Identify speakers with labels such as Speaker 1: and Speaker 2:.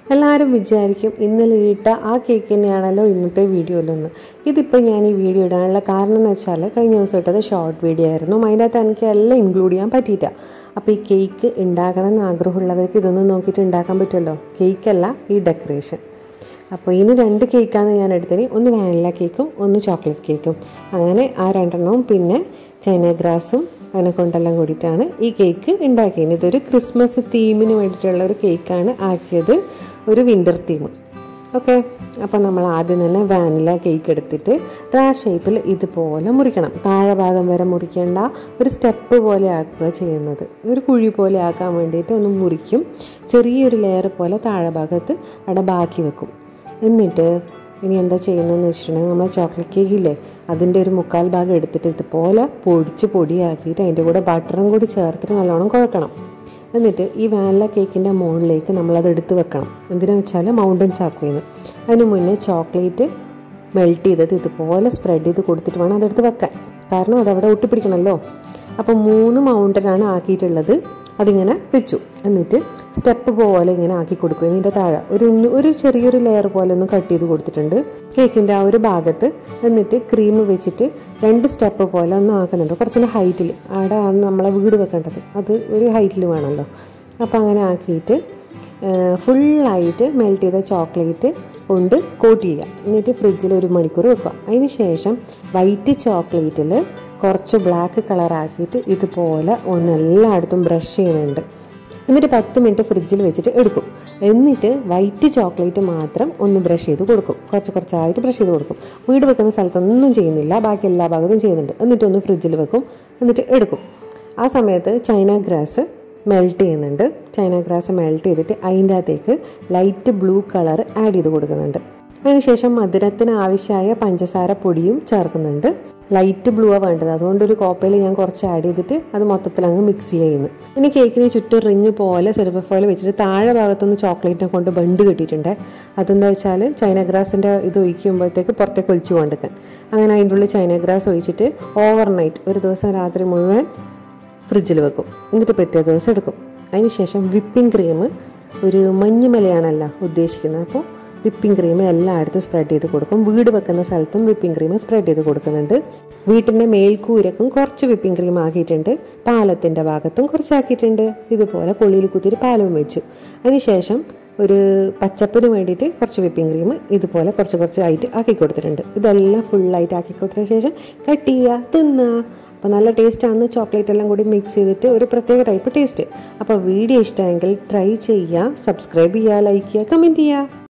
Speaker 1: എല്ലാവരും വിചാരിക്കും ഇന്നലെ ഇട്ട ആ കേക്ക് തന്നെയാണല്ലോ ഇന്നത്തെ വീഡിയോയിലൊന്ന് ഇതിപ്പോൾ ഞാൻ ഈ വീഡിയോ ഇടാനുള്ള കാരണം എന്ന് വെച്ചാൽ കഴിഞ്ഞ ദിവസം ഇട്ടത് ഷോർട്ട് വീഡിയോ ആയിരുന്നു അതിൻ്റെ അകത്ത് എനിക്ക് എല്ലാം ഇൻക്ലൂഡ് ചെയ്യാൻ പറ്റിയില്ല അപ്പോൾ ഈ കേക്ക് ഉണ്ടാക്കണം എന്ന് ആഗ്രഹമുള്ളവർക്ക് ഇതൊന്നും നോക്കിയിട്ട് ഉണ്ടാക്കാൻ പറ്റുമല്ലോ കേക്കല്ല ഈ ഡെക്കറേഷൻ അപ്പോൾ ഇനി രണ്ട് കേക്കാണ് ഞാൻ എടുത്തത് ഒന്ന് വാനില കേക്കും ഒന്ന് ചോക്ലേറ്റ് കേക്കും അങ്ങനെ ആ രണ്ടെണ്ണവും പിന്നെ ചൈന ഗ്രാസും അതിനെ കൊണ്ടെല്ലാം കൂടിയിട്ടാണ് ഈ കേക്ക് ഉണ്ടാക്കിയത് ഇതൊരു ക്രിസ്മസ് തീമിന് വേണ്ടിയിട്ടുള്ള ഒരു കേക്കാണ് ആക്കിയത് ഒരു വിൻ്റർ തീം ഓക്കെ അപ്പോൾ നമ്മൾ ആദ്യം തന്നെ വാനില കേക്ക് എടുത്തിട്ട് റാ ഷേപ്പിൽ ഇതുപോലെ മുറിക്കണം താഴെ ഭാഗം വരെ മുറിക്കേണ്ട ഒരു സ്റ്റെപ്പ് പോലെ ആക്കുക ചെയ്യുന്നത് ഒരു കുഴി പോലെ ആക്കാൻ വേണ്ടിയിട്ട് ഒന്ന് മുറിക്കും ചെറിയൊരു ലെയർ പോലെ താഴെ ഭാഗത്ത് അവിടെ ബാക്കി വെക്കും എന്നിട്ട് ഇനി എന്താ ചെയ്യുന്നതെന്ന് വെച്ചിട്ടുണ്ടെങ്കിൽ നമ്മൾ ചോക്ലേറ്റ് കേക്കില്ലേ അതിൻ്റെ ഒരു മുക്കാൽ ഭാഗം എടുത്തിട്ട് ഇതുപോലെ പൊടിച്ച് പൊടിയാക്കിയിട്ട് അതിൻ്റെ കൂടെ ബട്ടറും കൂടി ചേർത്തിട്ട് നല്ലോണം കുഴക്കണം എന്നിട്ട് ഈ വാനില കേക്കിൻ്റെ മുകളിലേക്ക് നമ്മളത് എടുത്ത് വെക്കണം എന്തിനാണെന്ന് വെച്ചാൽ മൗണ്ടൻസ് ആക്കുമെന്ന് അതിന് മുന്നേ ചോക്ലേറ്റ് മെൽറ്റ് ചെയ്തത് ഇതുപോലെ സ്പ്രെഡ് ചെയ്ത് കൊടുത്തിട്ട് വേണം അതെടുത്ത് വെക്കാൻ കാരണം അതവിടെ ഒട്ടിപ്പിടിക്കണമല്ലോ അപ്പോൾ മൂന്ന് മൗണ്ടനാണ് ആക്കിയിട്ടുള്ളത് അതിങ്ങനെ വെച്ചു എന്നിട്ട് സ്റ്റെപ്പ് പോലെ ഇങ്ങനെ ആക്കി കൊടുക്കും ഇതിൻ്റെ താഴെ ഒരു ഒരു ചെറിയൊരു ലെയർ പോലെ ഒന്ന് കട്ട് ചെയ്ത് കൊടുത്തിട്ടുണ്ട് കേക്കിൻ്റെ ആ ഒരു ഭാഗത്ത് എന്നിട്ട് ക്രീം വെച്ചിട്ട് രണ്ട് സ്റ്റെപ്പ് പോലെ ഒന്ന് ആക്കുന്നുണ്ട് കുറച്ചുകൂടി ഹൈറ്റിൽ അവിടെ ആണ് നമ്മളെ വീട് വെക്കേണ്ടത് അത് ഒരു ഹൈറ്റിൽ വേണമല്ലോ അപ്പോൾ അങ്ങനെ ആക്കിയിട്ട് ഫുള്ളായിട്ട് മെൽറ്റ് ചെയ്ത ചോക്ലേറ്റ് കൊണ്ട് കോട്ട് ചെയ്യുക എന്നിട്ട് ഫ്രിഡ്ജിൽ ഒരു മണിക്കൂർ വെക്കുക അതിന് ശേഷം വൈറ്റ് ചോക്ലേറ്റിൽ കുറച്ച് ബ്ലാക്ക് കളറാക്കിയിട്ട് ഇതുപോലെ ഒന്ന് എല്ലായിടത്തും ബ്രഷ് ചെയ്യുന്നുണ്ട് എന്നിട്ട് പത്ത് മിനിറ്റ് ഫ്രിഡ്ജിൽ വെച്ചിട്ട് എടുക്കും എന്നിട്ട് വൈറ്റ് ചോക്ലേറ്റ് മാത്രം ഒന്ന് ബ്രഷ് ചെയ്ത് കൊടുക്കും കുറച്ച് കുറച്ചായിട്ട് ബ്രഷ് ചെയ്ത് കൊടുക്കും വീട് വെക്കുന്ന സ്ഥലത്തൊന്നും ചെയ്യുന്നില്ല ബാക്കി എല്ലാ ഭാഗത്തും ചെയ്യുന്നുണ്ട് എന്നിട്ടൊന്ന് ഫ്രിഡ്ജിൽ വെക്കും എന്നിട്ട് എടുക്കും ആ സമയത്ത് ചൈന ഗ്രാസ് മെൽറ്റ് ചെയ്യുന്നുണ്ട് ചൈന ഗ്രാസ് മെൽറ്റ് ചെയ്തിട്ട് അതിൻ്റെ അകത്തേക്ക് ലൈറ്റ് ബ്ലൂ കളർ ആഡ് ചെയ്ത് കൊടുക്കുന്നുണ്ട് അതിനുശേഷം മധുരത്തിന് ആവശ്യമായ പഞ്ചസാര പൊടിയും ചേർക്കുന്നുണ്ട് ലൈറ്റ് ബ്ലൂ ആണ് വേണ്ടത് അതുകൊണ്ട് ഒരു കോപ്പയിൽ ഞാൻ കുറച്ച് ആഡ് ചെയ്തിട്ട് അത് മൊത്തത്തിൽ അങ്ങ് മിക്സ് ചെയ്യുന്നു ഇനി കേക്കിന് ചുറ്റും റിങ് പോലെ സിൽവർ ഫോയിൽ വെച്ചിട്ട് താഴെ ഭാഗത്തൊന്ന് ചോക്ലേറ്റിനെ കൊണ്ട് ബണ്ട് കിട്ടിയിട്ടുണ്ട് അതെന്താ വെച്ചാൽ ചൈന ഗ്രാസിൻ്റെ ഇത് ഒഴിക്കുമ്പോഴത്തേക്ക് പുറത്തേക്ക് ഒഴിച്ചു കൊണ്ടിരിക്കാൻ അങ്ങനെ അതിൻ്റെ ഉള്ളിൽ ചൈന ഗ്രാസ് ഒഴിച്ചിട്ട് ഓവർനൈറ്റ് ഒരു ദിവസം രാത്രി മുഴുവൻ ഫ്രിഡ്ജിൽ വെക്കും എന്നിട്ട് പിറ്റേ ദിവസം എടുക്കും അതിനുശേഷം വിപ്പിംഗ് ക്രീം ഒരു മഞ്ഞുമലയാണല്ലോ ഉദ്ദേശിക്കുന്നത് അപ്പോൾ വിപ്പിംഗ് ക്രീം എല്ലായിടത്തും സ്പ്രെഡ് ചെയ്ത് കൊടുക്കും വീട് വെക്കുന്ന സ്ഥലത്തും വിപ്പിംഗ് ക്രീം സ്പ്രെഡ് ചെയ്ത് കൊടുക്കുന്നുണ്ട് വീട്ടിൻ്റെ മേൽക്കൂരക്കും കുറച്ച് വിപ്പിംഗ് ക്രീം ആക്കിയിട്ടുണ്ട് പാലത്തിൻ്റെ ഭാഗത്തും കുറച്ചാക്കിയിട്ടുണ്ട് ഇതുപോലെ കൊള്ളിയിൽ കുത്തിയിട്ട് പാലവും വെച്ചു അതിനുശേഷം ഒരു പച്ചപ്പിന് വേണ്ടിയിട്ട് കുറച്ച് വിപ്പിംഗ് ക്രീം ഇതുപോലെ കുറച്ച് കുറച്ച് ആയിട്ട് ആക്കി കൊടുത്തിട്ടുണ്ട് ഇതെല്ലാം ഫുള്ളായിട്ട് ആക്കി കൊടുത്തതിന് ശേഷം കട്ട് ചെയ്യുക തിന്നുക അപ്പോൾ നല്ല ടേസ്റ്റാണ് ചോക്ലേറ്റ് എല്ലാം കൂടി മിക്സ് ചെയ്തിട്ട് ഒരു പ്രത്യേക ടൈപ്പ് ടേസ്റ്റ് അപ്പോൾ വീഡിയോ ഇഷ്ടമെങ്കിൽ ട്രൈ ചെയ്യുക സബ്സ്ക്രൈബ് ചെയ്യുക ലൈക്ക് ചെയ്യുക കമൻറ്റ് ചെയ്യുക